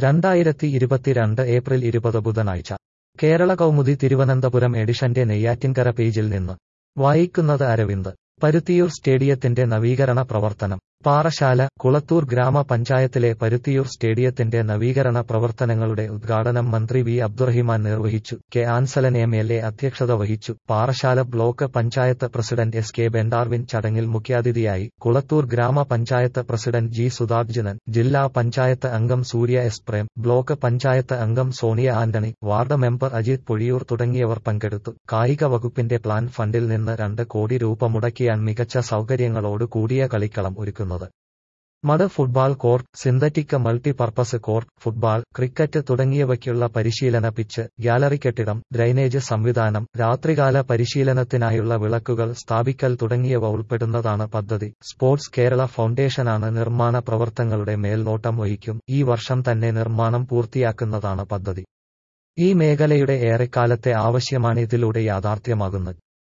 രണ്ടായിരത്തി ഇരുപത്തിരണ്ട് ഏപ്രിൽ ഇരുപത് ബുധനാഴ്ച കേരള കൗമുദി തിരുവനന്തപുരം എഡിഷന്റെ നെയ്യാറ്റിൻകര പേജിൽ നിന്ന് വായിക്കുന്നത് അരവിന്ദ് പരുത്തിയൂർ സ്റ്റേഡിയത്തിന്റെ നവീകരണ പ്രവർത്തനം പാറശാല കുളത്തൂർ ഗ്രാമപഞ്ചായത്തിലെ പരുത്തിയൂർ സ്റ്റേഡിയത്തിന്റെ നവീകരണ പ്രവർത്തനങ്ങളുടെ ഉദ്ഘാടനം മന്ത്രി വി അബ്ദുറഹിമാൻ നിർവഹിച്ചു K Ansalan M L A അധ്യക്ഷത വഹിച്ചു Parassala block panchayat president S K Bendarwin ചടങ്ങിൽ മുഖ്യാതിഥിയായി കുളത്തൂർ ഗ്രാമപഞ്ചായത്ത് പ്രസിഡന്റ് ജി സുധാർജുനൻ ജില്ലാ പഞ്ചായത്ത് അംഗം സൂര്യ എസ് പ്രേം ബ്ലോക്ക് പഞ്ചായത്ത് അംഗം സോണിയ ആന്റണി വാർഡ് മെമ്പർ അജിത് പൊഴിയൂർ തുടങ്ങിയവർ പങ്കെടുത്തു കായിക വകുപ്പിന്റെ പ്ലാൻ ഫണ്ടിൽ നിന്ന് രണ്ട് കോടി രൂപ മുടക്കിയാണ് മികച്ച സൗകര്യങ്ങളോട് കൂടിയ കളിക്കളം ഒരുക്കുന്നത് mud football court synthetic multipurpose court football cricket തുടങ്ങിയവയ്ക്കുള്ള പരിശീലന പിച്ച് ഗ്യാലറി കെട്ടിടം ഡ്രൈനേജ് സംവിധാനം രാത്രികാല പരിശീലനത്തിനായുള്ള വിളക്കുകൾ സ്ഥാപിക്കൽ തുടങ്ങിയവ ഉൾപ്പെടുന്നതാണ് പദ്ധതി സ്പോർട്സ് കേരള ഫൗണ്ടേഷനാണ് നിർമ്മാണ പ്രവർത്തനങ്ങളുടെ മേൽനോട്ടം വഹിക്കും ഈ വർഷം തന്നെ നിർമ്മാണം പൂർത്തിയാക്കുന്നതാണ് പദ്ധതി ഈ മേഖലയുടെ ഏറെക്കാലത്തെ ആവശ്യമാണ് ഇതിലൂടെ യാഥാർത്ഥ്യമാകുന്നത്